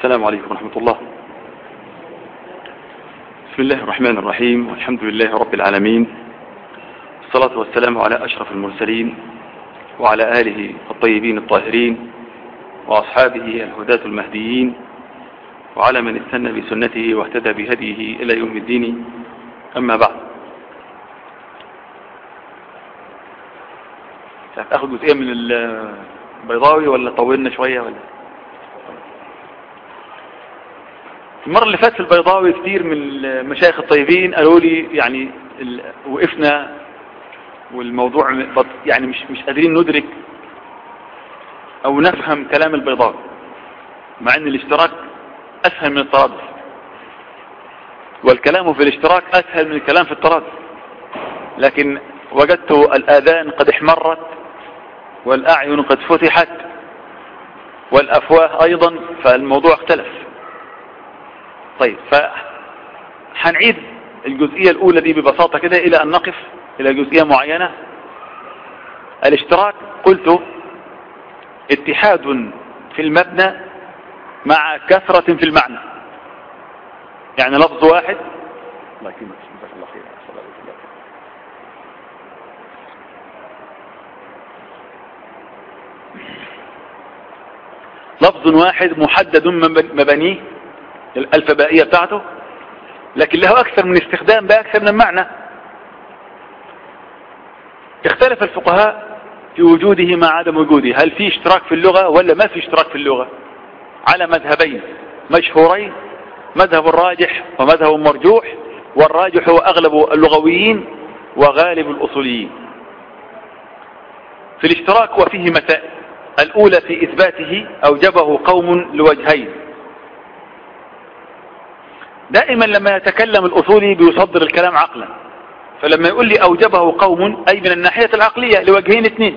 السلام عليكم ورحمة الله بسم الله الرحمن الرحيم والحمد لله رب العالمين الصلاة والسلام على أشرف المرسلين وعلى آله الطيبين الطاهرين وأصحابه الهداة المهديين وعلى من استنى بسنته واهتدى بهديه إلى يوم الدين أما بعد أخذ جزئية من البيضاوي ولا طولنا شوية ولا المرة اللي فاتت في البيضاوي كثير من المشايخ الطيبين قالوا لي يعني وقفنا والموضوع يعني مش مش قادرين ندرك او نفهم كلام البيضاوي مع ان الاشتراك اسهل من الترادف والكلام في الاشتراك اسهل من الكلام في الترادف لكن وجدت الاذان قد احمرت والاعين قد فتحت والافواه ايضا فالموضوع اختلف طيب فهنعيد الجزئية الاولى دي ببساطة كده الى ان نقف الى جزئية معينة الاشتراك قلت اتحاد في المبنى مع كثرة في المعنى يعني لفظ واحد الله يكرمك جزاك الله خير لفظ واحد محدد مبانيه الألفبائية بتاعته لكن له أكثر من استخدام بقى أكثر من المعنى اختلف الفقهاء في وجوده مع عدم وجوده هل في اشتراك في اللغة ولا ما في اشتراك في اللغة على مذهبين مشهورين مذهب الراجح ومذهب مرجوح والراجح هو أغلب اللغويين وغالب الأصوليين في الاشتراك وفيه مسائل الأولى في إثباته أوجبه قوم لوجهين دائما لما يتكلم الأصولي بيصدر الكلام عقلا فلما يقول لي أوجبه قوم أي من الناحية العقلية لوجهين اثنين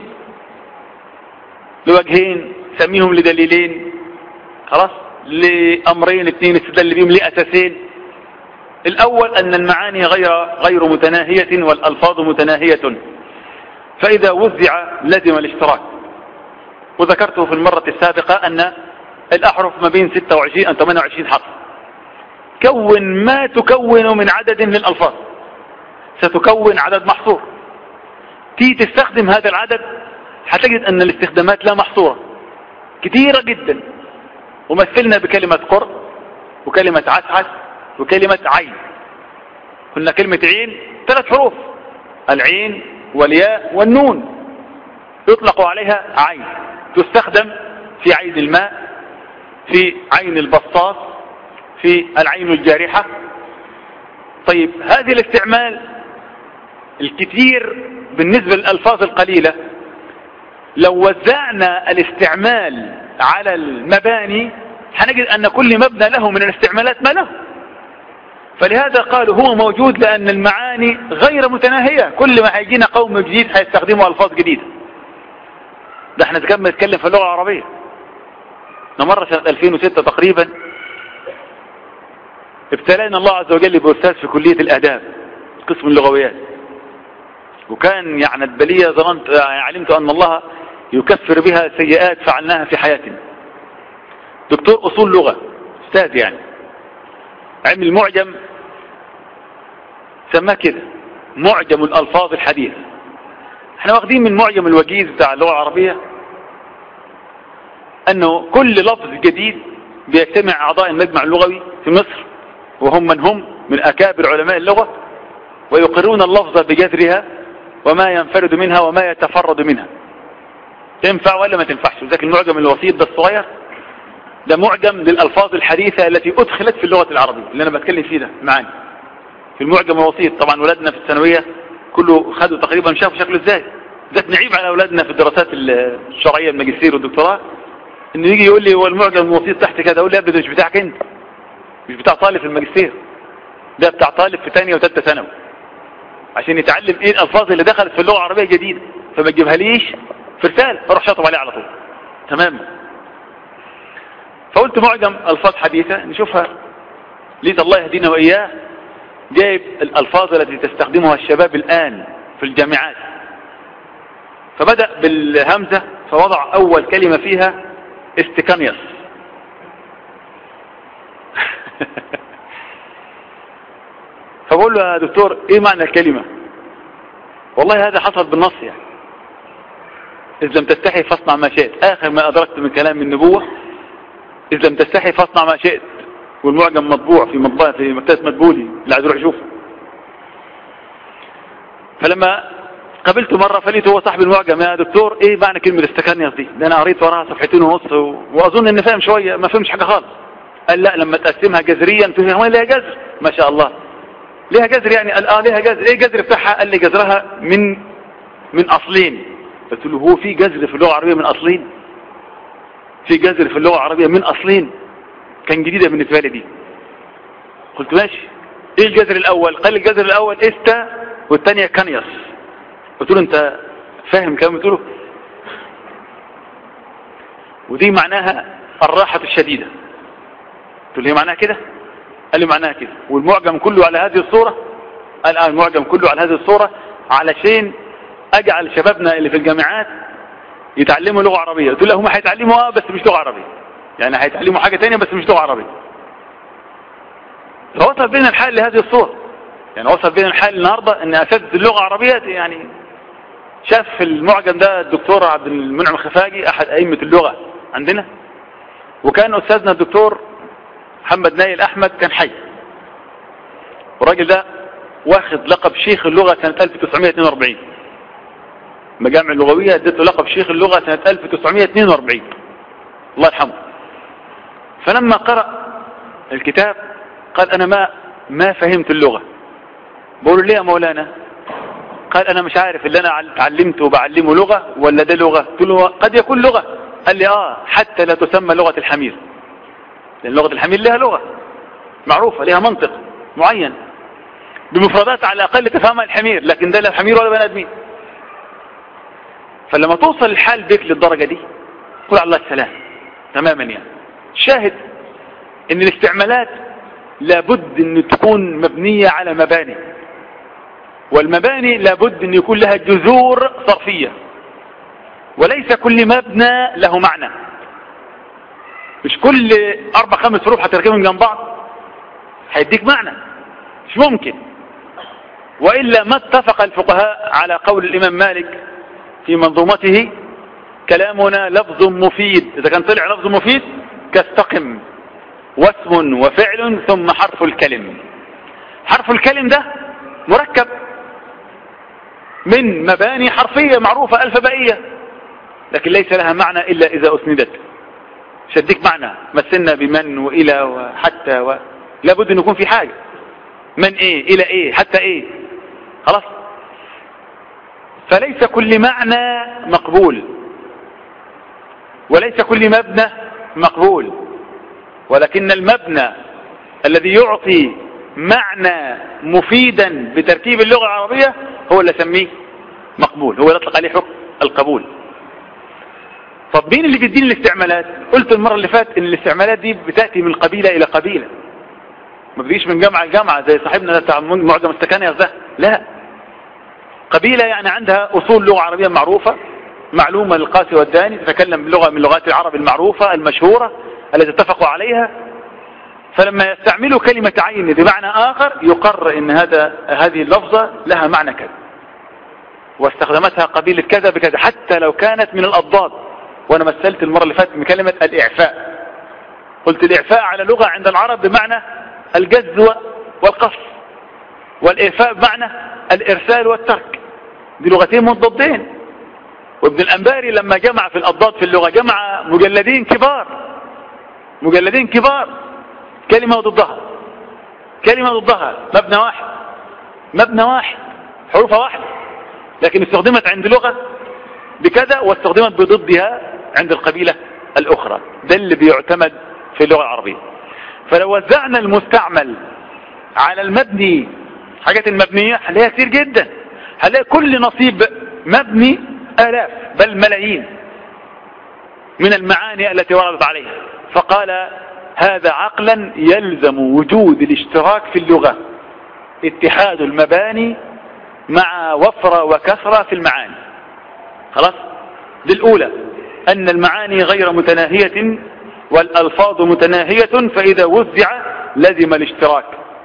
لوجهين سميهم لدليلين خلاص لأمرين اثنين استدل بهم لأساسين الأول أن المعاني غير غير متناهية والألفاظ متناهية فإذا وزع لزم الاشتراك وذكرته في المرة السابقة أن الأحرف ما بين 26 أو 28 حرف كون ما تكون من عدد من الألفاظ ستكون عدد محصور تيجي تستخدم هذا العدد هتجد أن الاستخدامات لا محصورة كثيرة جدا ومثلنا بكلمة قر وكلمة عسعس وكلمة عين قلنا كلمة عين ثلاث حروف العين والياء والنون يطلق عليها عين تستخدم في عين الماء في عين البساط في العين الجارحة طيب هذه الاستعمال الكثير بالنسبة للألفاظ القليلة لو وزعنا الاستعمال على المباني هنجد أن كل مبنى له من الاستعمالات ما له فلهذا قالوا هو موجود لأن المعاني غير متناهية كل ما هيجينا قوم جديد هيستخدموا ألفاظ جديدة ده احنا كم نتكلم في اللغة العربية مرة سنة 2006 تقريبا ابتلينا الله عز وجل بأستاذ في كلية الآداب قسم اللغويات وكان يعني البلية ظننت يعني علمت أن الله يكفر بها سيئات فعلناها في حياتنا دكتور أصول لغة أستاذ يعني عمل معجم سماه كده معجم الألفاظ الحديثة احنا واخدين من معجم الوجيز بتاع اللغة العربية أنه كل لفظ جديد بيجتمع أعضاء المجمع اللغوي في مصر وهم من هم من أكابر علماء اللغة ويقرون اللفظ بجذرها وما ينفرد منها وما يتفرد منها تنفع ولا ما تنفعش ذاك المعجم الوسيط ده الصغير ده معجم للألفاظ الحديثة التي أدخلت في اللغة العربية اللي أنا بتكلم فيه ده معاني في المعجم الوسيط طبعا ولادنا في الثانوية كله خدوا تقريبا شافوا شكله ازاي ذات نعيب على أولادنا في الدراسات الشرعية الماجستير والدكتوراه انه يجي يقول لي هو المعجم الوسيط تحت كده اقول لي ابدا مش بتاعك انت مش بتاع طالب في الماجستير ده بتاع طالب في ثانيه وثالثه ثانوي عشان يتعلم ايه الالفاظ اللي دخلت في اللغه العربيه جديده فما تجيبها ليش في رساله اروح شاطب عليه على طول تمام فقلت معجم الفاظ حديثه نشوفها ليت الله يهدينا واياه جايب الالفاظ التي تستخدمها الشباب الان في الجامعات فبدأ بالهمزة فوضع أول كلمة فيها استكانيوس فبقول له يا دكتور ايه معنى الكلمة والله هذا حصل بالنص يعني إذ لم تستحي فاصنع ما شئت آخر ما أدركت من كلام النبوة إذ لم تستحي فاصنع ما شئت والمعجم مطبوع في مطبعة في مكتبة مدبولي اللي عايز يروح يشوفه فلما قابلته مرة فليته هو صاحب المعجم يا دكتور ايه معنى كلمة استكانيوس دي ده انا قريت وراها صفحتين ونص و... واظن اني فاهم شوية ما فهمش حاجة خالص قال لا لما تقسمها جذريا تفهم ليها جذر ما شاء الله ليها جذر يعني قال اه ليها جذر ايه جذر بتاعها قال لي جذرها من من اصلين قلت له هو في جذر في اللغة العربية من اصلين في جذر في اللغة العربية من اصلين كان جديدة بالنسبة لي دي قلت ماشي ايه الجذر الاول قال لي الجذر الاول استا والثانية كانيوس قلت له انت فاهم كلام قلت له ودي معناها الراحة الشديدة قلت له هي معناها كده قال لي معناها كده والمعجم كله على هذه الصورة قال اه المعجم كله على هذه الصورة علشان اجعل شبابنا اللي في الجامعات يتعلموا لغة عربية قلت له هم هيتعلموا اه بس مش لغة عربية يعني هيتعلموا حاجة تانية بس مش لغة عربية فوصل بينا الحال لهذه الصورة يعني وصل بينا الحال النهاردة ان اساتذة اللغة العربية يعني شاف في المعجم ده الدكتور عبد المنعم الخفاجي احد ائمة اللغة عندنا وكان استاذنا الدكتور محمد نايل احمد كان حي والراجل ده واخد لقب شيخ اللغة سنة 1942 مجامع اللغوية اديته لقب شيخ اللغة سنة 1942 الله يرحمه فلما قرأ الكتاب قال انا ما ما فهمت اللغة بقول ليه يا مولانا قال انا مش عارف اللي انا اتعلمته وبعلمه لغة ولا ده لغة قلت له قد يكون لغة قال لي اه حتى لا تسمى لغة الحمير لان لغة الحمير لها لغة معروفة لها منطق معين بمفردات على الاقل تفهمها الحمير لكن ده لا حمير ولا بني ادمين فلما توصل الحال بك للدرجة دي قل على الله السلام تماما يعني شاهد ان الاستعمالات لابد ان تكون مبنية على مباني والمباني لابد ان يكون لها جذور صرفية وليس كل مبنى له معنى مش كل اربع خمس حروف هتركبهم جنب بعض هيديك معنى مش ممكن وإلا ما اتفق الفقهاء على قول الإمام مالك في منظومته كلامنا لفظ مفيد إذا كان طلع لفظ مفيد كاستقم واسم وفعل ثم حرف الكلم حرف الكلم ده مركب من مباني حرفية معروفة ألفبائية لكن ليس لها معنى إلا إذا أسندت شديك معنى مثلنا بمن وإلى وحتى و... لابد أن يكون في حاجة من إيه إلى إيه حتى إيه خلاص فليس كل معنى مقبول وليس كل مبنى مقبول ولكن المبنى الذي يعطي معنى مفيدا بتركيب اللغة العربية هو اللي اسميه مقبول هو اللي يطلق عليه حكم القبول طب مين اللي بيدين الاستعمالات قلت المرة اللي فات ان الاستعمالات دي بتأتي من قبيلة الى قبيلة ما بتجيش من جامعة لجامعة زي صاحبنا بتاع معجم السكانية ده لا قبيلة يعني عندها اصول لغة عربية معروفة معلومة للقاسي والداني تتكلم بلغة من لغات العرب المعروفة المشهورة التي اتفقوا عليها فلما يستعملوا كلمة عين بمعنى آخر يقر ان هذا هذه اللفظة لها معنى كذا واستخدمتها قبيلة كذا بكذا حتى لو كانت من الأضداد وانا مثلت المرة اللي فاتت بكلمة الإعفاء قلت الإعفاء على لغة عند العرب بمعنى الجز والقص والإعفاء بمعنى الإرسال والترك دي لغتين مضادين وابن الأنباري لما جمع في الأضداد في اللغة جمع مجلدين كبار مجلدين كبار كلمة ضدها كلمة ضدها مبنى واحد مبنى واحد حروفها واحدة لكن استخدمت عند لغة بكذا واستخدمت بضدها عند القبيلة الأخرى ده اللي بيعتمد في اللغة العربية فلو وزعنا المستعمل على المبني حاجات المبنية هنلاقيها كتير جدا هنلاقي كل نصيب مبني آلاف بل ملايين من المعاني التي وردت عليها فقال هذا عقلا يلزم وجود الاشتراك في اللغة اتحاد المباني مع وفرة وكثرة في المعاني خلاص دي الأولى أن المعاني غير متناهية والألفاظ متناهية فإذا وزع لزم الاشتراك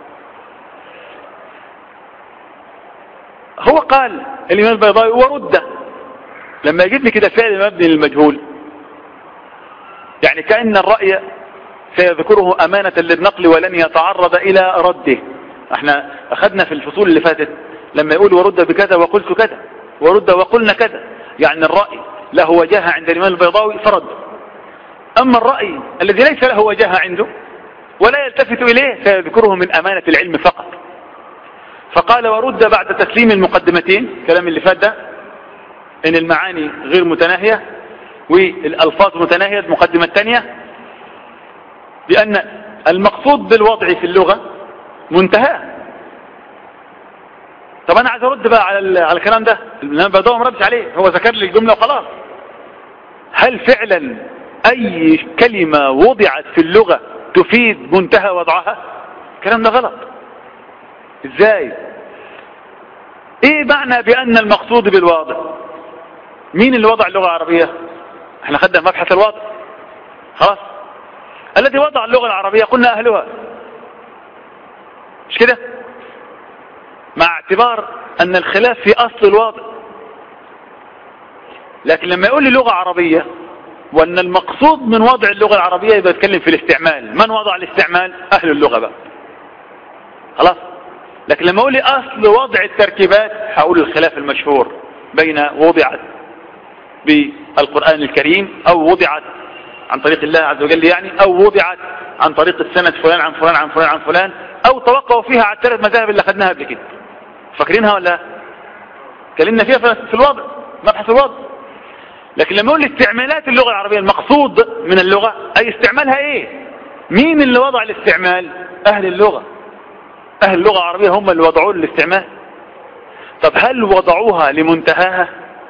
هو قال الإمام البيضاوي ورد لما يجيب لي كده فعل مبني للمجهول يعني كأن الرأي سيذكره أمانة للنقل ولن يتعرض إلى رده احنا أخذنا في الفصول اللي فاتت لما يقول ورد بكذا وقلت كذا ورد وقلنا كذا يعني الرأي له وجاهة عند الإمام البيضاوي فرد أما الرأي الذي ليس له وجاهة عنده ولا يلتفت إليه سيذكره من أمانة العلم فقط فقال ورد بعد تسليم المقدمتين كلام اللي فات ده ان المعاني غير متناهية والالفاظ متناهية المقدمة الثانية بان المقصود بالوضع في اللغة منتهى طب انا عايز ارد بقى على على الكلام ده انا بدور ما ردش عليه هو ذكر لي الجملة وخلاص هل فعلا اي كلمة وضعت في اللغة تفيد منتهى وضعها الكلام ده غلط ازاي ايه معنى بان المقصود بالواضع مين اللي وضع اللغة العربية احنا خدنا مبحث الوضع خلاص الذي وضع اللغة العربية قلنا اهلها مش كده مع اعتبار ان الخلاف في اصل الوضع لكن لما يقول لي لغة عربية وان المقصود من وضع اللغة العربية يبقى يتكلم في الاستعمال من وضع الاستعمال اهل اللغة بقى خلاص لكن لما اقول لي اصل وضع التركيبات هقول الخلاف المشهور بين وضعت بالقرآن الكريم او وضعت عن طريق الله عز وجل يعني او وضعت عن طريق السند فلان عن فلان عن فلان عن فلان او توقعوا فيها على الثلاث مذاهب اللي خدناها قبل كده فاكرينها ولا اتكلمنا فيها في الوضع مبحث الوضع لكن لما اقول استعمالات اللغة العربية المقصود من اللغة اي استعمالها ايه مين اللي وضع الاستعمال اهل اللغة أهل اللغة العربية هم اللي وضعوا الاستعمال طب هل وضعوها لمنتهاها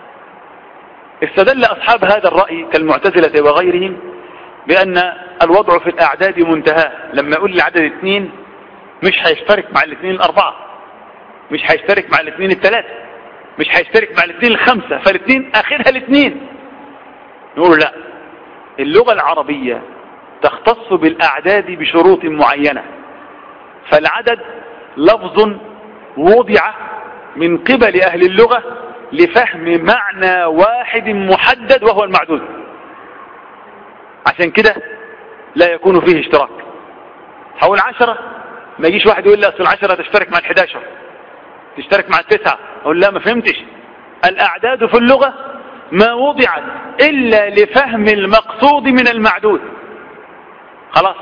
استدل أصحاب هذا الرأي كالمعتزلة وغيرهم بأن الوضع في الأعداد منتهاه لما يقول العدد اثنين مش هيشترك مع الاثنين الأربعة مش هيشترك مع الاثنين الثلاثة مش هيشترك مع الاثنين الخمسة فالاثنين آخرها الاثنين نقول لا اللغة العربية تختص بالأعداد بشروط معينة فالعدد لفظ وضع من قبل أهل اللغة لفهم معنى واحد محدد وهو المعدود عشان كده لا يكون فيه اشتراك حول عشرة ما يجيش واحد يقول لي أصل العشرة تشترك مع الحداشر تشترك مع التسعة أقول لا ما فهمتش الأعداد في اللغة ما وضعت إلا لفهم المقصود من المعدود خلاص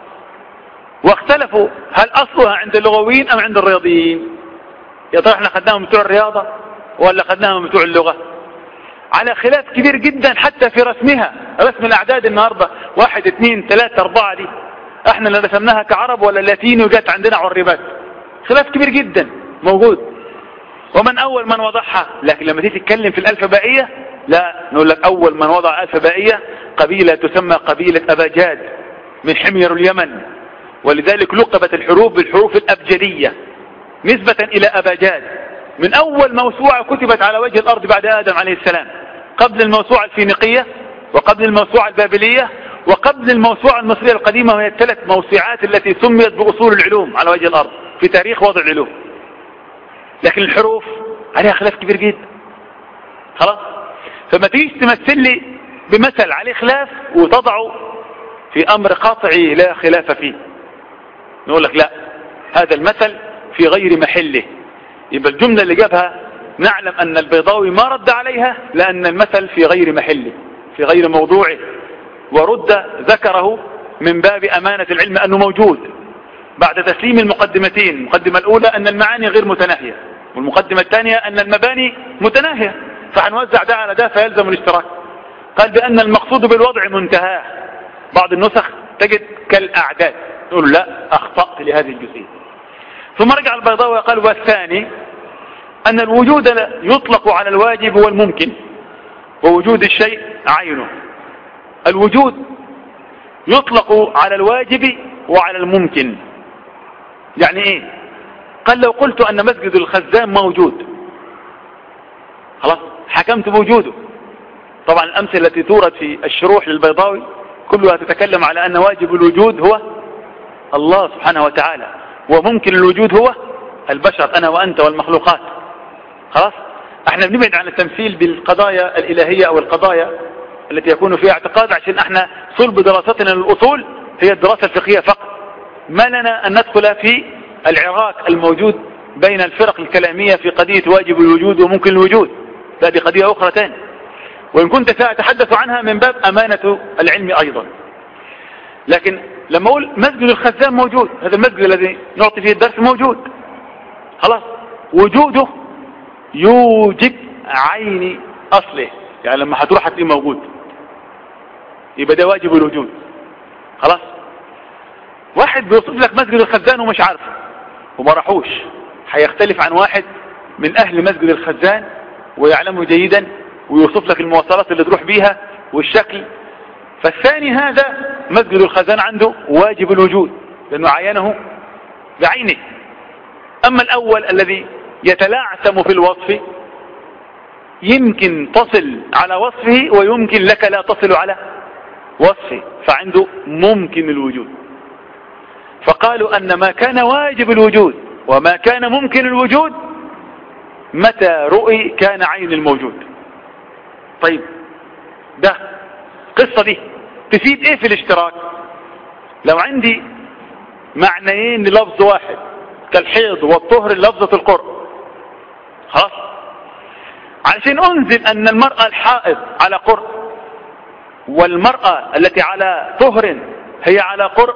واختلفوا هل أصلها عند اللغويين أم عند الرياضيين يا ترى احنا خدناهم بتوع الرياضة ولا خدناهم بتوع اللغة على خلاف كبير جدا حتى في رسمها رسم الأعداد النهاردة واحد اثنين ثلاثة أربعة دي احنا اللي رسمناها كعرب ولا لاتيني وجات عندنا عربات خلاف كبير جدا موجود ومن أول من وضعها لكن لما تيجي تتكلم في الألفبائية لا نقول لك أول من وضع ألفبائية قبيلة تسمى قبيلة أباجاد من حمير اليمن ولذلك لقبت الحروف بالحروف الأبجدية نسبة إلى أباجاد من أول موسوعة كتبت على وجه الأرض بعد آدم عليه السلام قبل الموسوعة الفينيقية وقبل الموسوعة البابلية وقبل الموسوعة المصرية القديمة وهي الثلاث موسوعات التي سميت بأصول العلوم على وجه الأرض في تاريخ وضع العلوم لكن الحروف عليها خلاف كبير جدا خلاص فما تيجي تمثل لي بمثل عليه خلاف وتضعه في أمر قطعي لا خلاف فيه نقول لك لا هذا المثل في غير محله يبقى الجملة اللي جابها نعلم أن البيضاوي ما رد عليها لأن المثل في غير محله في غير موضوعه ورد ذكره من باب أمانة العلم أنه موجود بعد تسليم المقدمتين المقدمة الأولى أن المعاني غير متناهية والمقدمة الثانية أن المباني متناهية فهنوزع ده على ده فيلزم الاشتراك قال بأن المقصود بالوضع منتهاه بعض النسخ تجد كالأعداد تقول لا أخطأت لهذه الجزئية ثم رجع البيضاوي وقال والثاني أن الوجود يطلق على الواجب والممكن ووجود الشيء عينه الوجود يطلق على الواجب وعلى الممكن يعني ايه قال لو قلت ان مسجد الخزان موجود خلاص حكمت بوجوده طبعا الامثله التي تورد في الشروح للبيضاوي كلها تتكلم على ان واجب الوجود هو الله سبحانه وتعالى وممكن الوجود هو البشر أنا وأنت والمخلوقات خلاص احنا بنبعد عن التمثيل بالقضايا الإلهية أو القضايا التي يكون فيها اعتقاد عشان احنا صلب دراستنا للأصول هي الدراسة الفقهية فقط ما لنا أن ندخل في العراق الموجود بين الفرق الكلامية في قضية واجب الوجود وممكن الوجود لا دي قضية أخرى تاني وإن كنت سأتحدث عنها من باب أمانة العلم أيضا لكن لما أقول مسجد الخزان موجود هذا المسجد الذي نعطي فيه الدرس موجود خلاص وجوده يوجد عين أصله يعني لما هتروح هتلاقيه موجود يبقى ده واجب الوجود خلاص واحد بيوصف لك مسجد الخزان ومش عارفه وما راحوش هيختلف عن واحد من أهل مسجد الخزان ويعلمه جيدا ويوصف لك المواصلات اللي تروح بيها والشكل فالثاني هذا مسجد الخزان عنده واجب الوجود لأنه عينه بعينه أما الأول الذي يتلاعثم في الوصف يمكن تصل على وصفه ويمكن لك لا تصل على وصفه فعنده ممكن الوجود فقالوا أن ما كان واجب الوجود وما كان ممكن الوجود متى رؤي كان عين الموجود طيب ده قصة دي تفيد ايه في الاشتراك لو عندي معنيين للفظ واحد كالحيض والطهر لفظة القرء خلاص عشان انزل ان المرأة الحائض على قرء والمرأة التي على طهر هي على قرء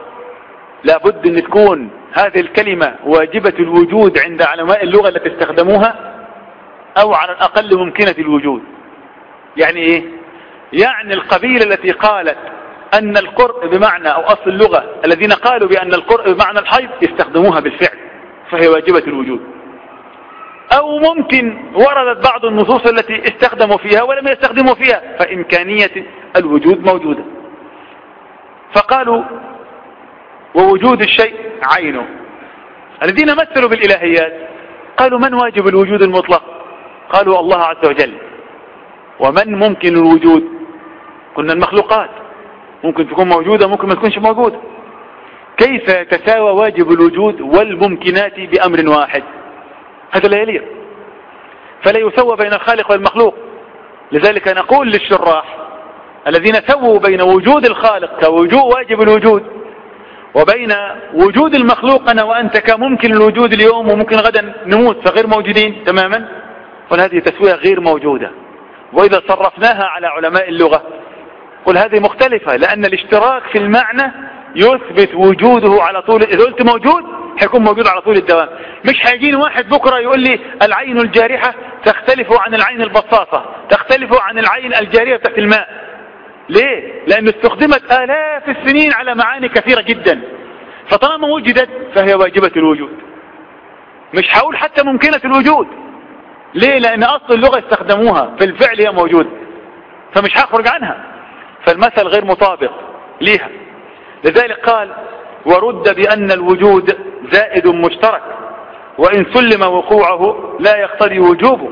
لابد ان تكون هذه الكلمة واجبة الوجود عند علماء اللغة التي استخدموها او على الاقل ممكنة الوجود يعني ايه يعني القبيلة التي قالت ان القرء بمعنى او اصل اللغة الذين قالوا بان القرء بمعنى الحيض يستخدموها بالفعل فهي واجبة الوجود او ممكن وردت بعض النصوص التي استخدموا فيها ولم يستخدموا فيها فامكانية الوجود موجودة فقالوا ووجود الشيء عينه الذين مثلوا بالإلهيات قالوا من واجب الوجود المطلق قالوا الله عز وجل ومن ممكن الوجود كنا المخلوقات ممكن تكون موجودة ممكن ما تكونش موجودة كيف يتساوى واجب الوجود والممكنات بأمر واحد هذا لا يليق فلا يسوى بين الخالق والمخلوق لذلك نقول للشراح الذين سووا بين وجود الخالق كوجود واجب الوجود وبين وجود المخلوق أنا وأنت كممكن الوجود اليوم وممكن غدا نموت فغير موجودين تماما قل هذه تسوية غير موجودة وإذا صرفناها على علماء اللغة قل هذه مختلفة لأن الاشتراك في المعنى يثبت وجوده على طول إذا قلت موجود حيكون موجود على طول الدوام مش هيجيني واحد بكرة يقول لي العين الجارحة تختلف عن العين البصاصة تختلف عن العين الجارية تحت الماء ليه لأنه استخدمت آلاف السنين على معاني كثيرة جدا فطالما وجدت فهي واجبة الوجود مش هقول حتى ممكنة الوجود ليه لأن أصل اللغة استخدموها في الفعل هي موجودة فمش هخرج عنها فالمثل غير مطابق ليها لذلك قال ورد بأن الوجود زائد مشترك وإن سلم وقوعه لا يقتضي وجوبه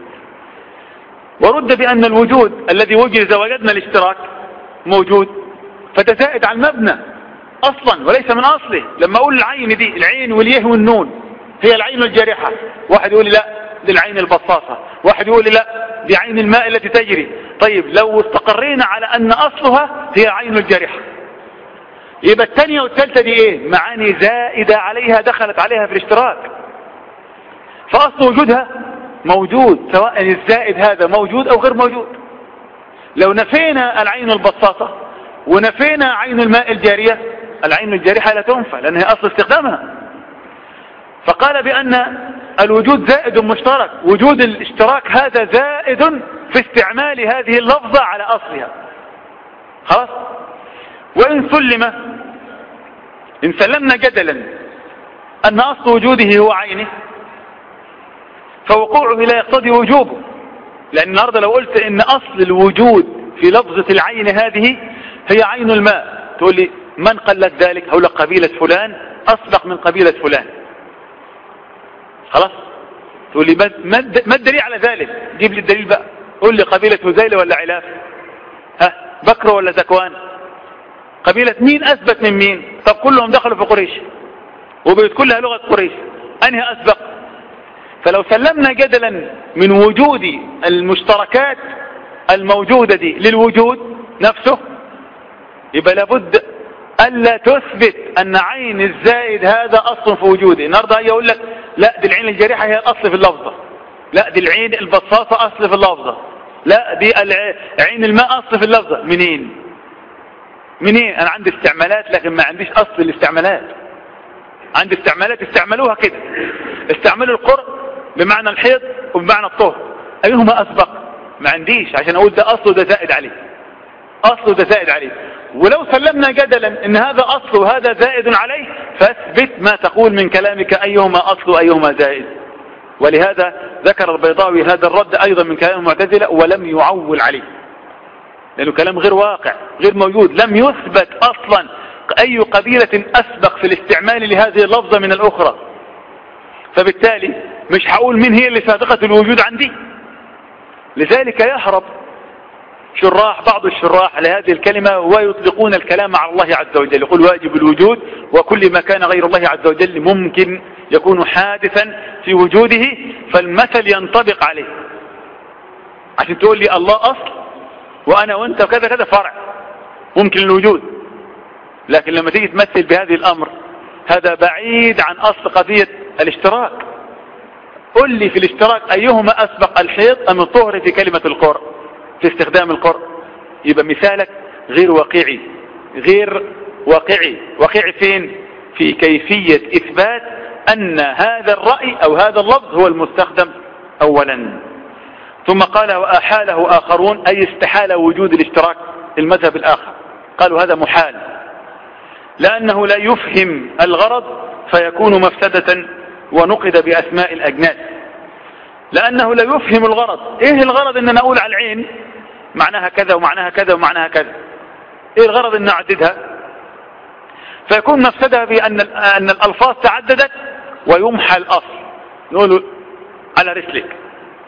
ورد بأن الوجود الذي وجد إذا وجدنا الاشتراك موجود فتزائد عن المبنى أصلا وليس من أصله لما أقول العين دي العين واليه والنون هي العين الجارحة واحد يقول لي لا دي العين البصاصة واحد يقول لي لا دي عين الماء التي تجري طيب لو استقرينا على أن أصلها هي عين الجارحة يبقى الثانية والثالثة دي ايه معاني زائدة عليها دخلت عليها في الاشتراك فأصل وجودها موجود سواء الزائد هذا موجود أو غير موجود لو نفينا العين البساطة ونفينا عين الماء الجارية العين الجارحة لا تنفع لأنها أصل استخدامها فقال بأن الوجود زائد مشترك وجود الاشتراك هذا زائد في استعمال هذه اللفظة على أصلها خلاص وإن سلم إن سلمنا جدلا أن أصل وجوده هو عينه فوقوعه لا يقتضي وجوبه لأن النهاردة لو قلت إن أصل الوجود في لفظة العين هذه هي عين الماء تقول لي من قلت ذلك هقول لك قبيلة فلان أصدق من قبيلة فلان خلاص تقول لي ما الدليل على ذلك جيب لي الدليل بقى قول لي قبيلة هزيلة ولا علاف ها بكر ولا زكوان قبيلة مين أثبت من مين طب كلهم دخلوا في قريش وبقت كلها لغة قريش أنهي أسبق فلو سلمنا جدلا من وجود المشتركات الموجودة دي للوجود نفسه يبقى لابد ألا تثبت أن عين الزائد هذا أصل في وجوده النهاردة يقول لك لا دي العين الجريحة هي الأصل في اللفظة لا دي العين البصاصة أصل في اللفظة لا دي عين الماء أصل في اللفظة منين منين أنا عندي استعمالات لكن ما عنديش أصل الاستعمالات عندي استعمالات استعملوها كده استعملوا القرء بمعنى الحيض وبمعنى الطهر أيهما أسبق ما عنديش عشان أقول ده أصله ده زائد عليه أصله ده زائد عليه ولو سلمنا جدلا ان هذا اصل وهذا زائد عليه فاثبت ما تقول من كلامك ايهما اصل وايهما زائد ولهذا ذكر البيضاوي هذا الرد ايضا من كلام المعتزلة ولم يعول عليه لانه كلام غير واقع غير موجود لم يثبت اصلا اي قبيلة اسبق في الاستعمال لهذه اللفظة من الاخرى فبالتالي مش هقول مين هي اللي سابقة الوجود عندي لذلك يهرب شراح بعض الشراح لهذه الكلمة ويطلقون الكلام على الله عز وجل يقول واجب الوجود وكل ما كان غير الله عز وجل ممكن يكون حادثا في وجوده فالمثل ينطبق عليه عشان تقول لي الله أصل وأنا وأنت وكذا كذا فرع ممكن الوجود لكن لما تيجي تمثل بهذه الأمر هذا بعيد عن أصل قضية الاشتراك قل لي في الاشتراك أيهما أسبق الحيض أم الطهر في كلمة القرء في استخدام القرء يبقى مثالك غير واقعي غير واقعي واقعي فين في كيفية إثبات أن هذا الرأي أو هذا اللفظ هو المستخدم أولا ثم قال وأحاله آخرون أي استحال وجود الاشتراك المذهب الآخر قالوا هذا محال لأنه لا يفهم الغرض فيكون مفسدة ونقد بأسماء الأجناس لأنه لا يفهم الغرض إيه الغرض إن أنا أقول على العين معناها كذا ومعناها كذا ومعناها كذا إيه الغرض إن أعددها فيكون مفسدها بأن أن الألفاظ تعددت ويمحى الأصل نقول على رسلك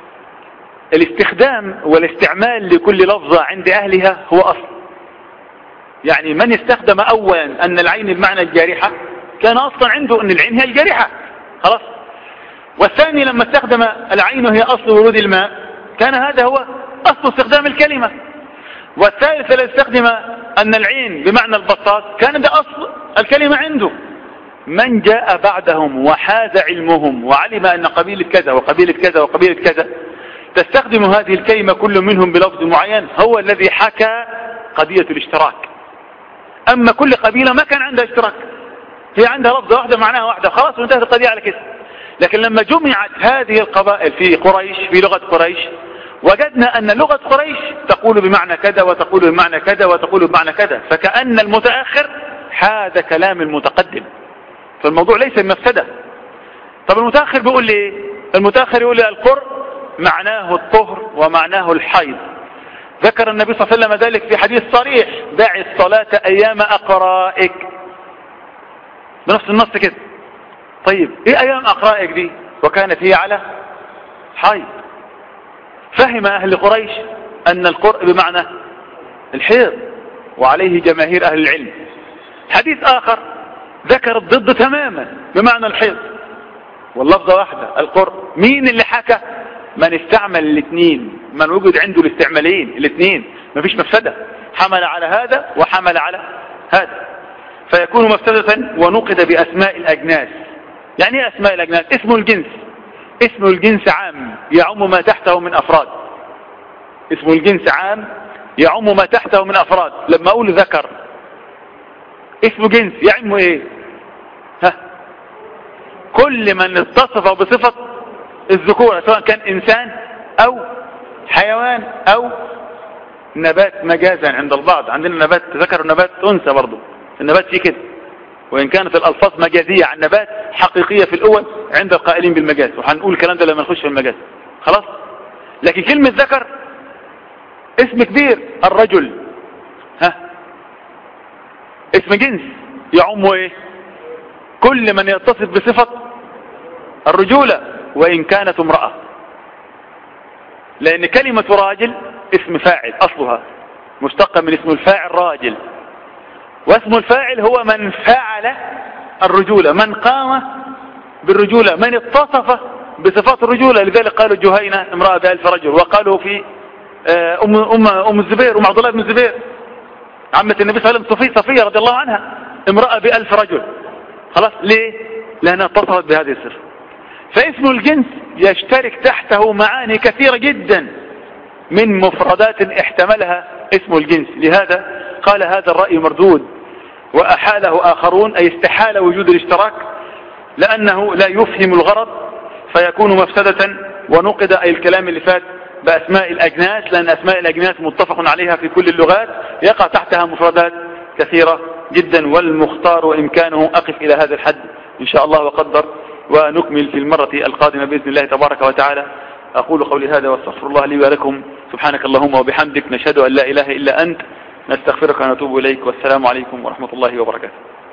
الاستخدام والاستعمال لكل لفظة عند أهلها هو أصل يعني من استخدم أولا أن العين المعنى الجارحة كان أصلا عنده أن العين هي الجارحة خلاص والثاني لما استخدم العين هي أصل ورود الماء كان هذا هو أصل استخدام الكلمة والثالث الذي استخدم أن العين بمعنى البساط كان ده أصل الكلمة عنده من جاء بعدهم وحاز علمهم وعلم أن قبيلة كذا وقبيلة كذا وقبيلة كذا تستخدم هذه الكلمة كل منهم بلفظ معين هو الذي حكى قضية الاشتراك أما كل قبيلة ما كان عندها اشتراك هي عندها لفظة واحدة معناها واحدة خلاص وانتهت القضية على كده لكن لما جمعت هذه القبائل في قريش في لغة قريش وجدنا أن لغة قريش تقول بمعنى كذا وتقول بمعنى كذا وتقول بمعنى كذا فكأن المتأخر حاد كلام المتقدم فالموضوع ليس مفسدة طب المتأخر بيقول لي المتأخر يقول لي القر معناه الطهر ومعناه الحيض ذكر النبي صلى الله عليه وسلم ذلك في حديث صريح دع الصلاة أيام أقرائك بنفس النص كده طيب ايه ايام اقرائك دي وكانت هي على حيض فهم اهل قريش ان القرء بمعنى الحيض وعليه جماهير اهل العلم حديث اخر ذكر الضد تماما بمعنى الحيض واللفظة واحدة القرء مين اللي حكى من استعمل الاثنين من وجد عنده الاستعمالين الاثنين مفيش مفسدة حمل على هذا وحمل على هذا فيكون مفسدة ونقد بأسماء الأجناس يعني ايه أسماء الأجناس اسم الجنس اسم الجنس عام يعم ما تحته من أفراد اسم الجنس عام يعم ما تحته من أفراد لما أقول ذكر اسم جنس يعم ايه ها كل من اتصف بصفة الذكورة سواء كان إنسان أو حيوان أو نبات مجازا عند البعض عندنا نبات ذكر نبات أنثى برضه النبات فيه كده وإن كانت الألفاظ مجازية عن نبات حقيقية في الأول عند القائلين بالمجاز وهنقول الكلام ده لما نخش في المجاز خلاص لكن كلمة ذكر اسم كبير الرجل ها اسم جنس يعم ايه كل من يتصف بصفة الرجولة وإن كانت امرأة لأن كلمة راجل اسم فاعل أصلها مشتقة من اسم الفاعل راجل واسم الفاعل هو من فعل الرجولة من قام بالرجولة من اتصف بصفات الرجولة لذلك قالوا جهينة امرأة بألف رجل وقالوا في آه، أم, أم, أم الزبير أم عبد الله بن الزبير عمة النبي صلى الله عليه وسلم صفية رضي الله عنها امرأة بألف رجل خلاص ليه لأنها اتصفت بهذه الصفة فاسم الجنس يشترك تحته معاني كثيرة جدا من مفردات احتملها اسم الجنس لهذا قال هذا الرأي مردود وأحاله آخرون أي استحال وجود الاشتراك لأنه لا يفهم الغرض فيكون مفسدة ونقد أي الكلام اللي فات بأسماء الأجناس لأن أسماء الأجناس متفق عليها في كل اللغات يقع تحتها مفردات كثيرة جدا والمختار وإمكانه أقف إلى هذا الحد إن شاء الله وقدر ونكمل في المرة القادمة بإذن الله تبارك وتعالى أقول قولي هذا واستغفر الله لي ولكم سبحانك اللهم وبحمدك نشهد أن لا إله إلا أنت نستغفرك ونتوب إليك والسلام عليكم ورحمة الله وبركاته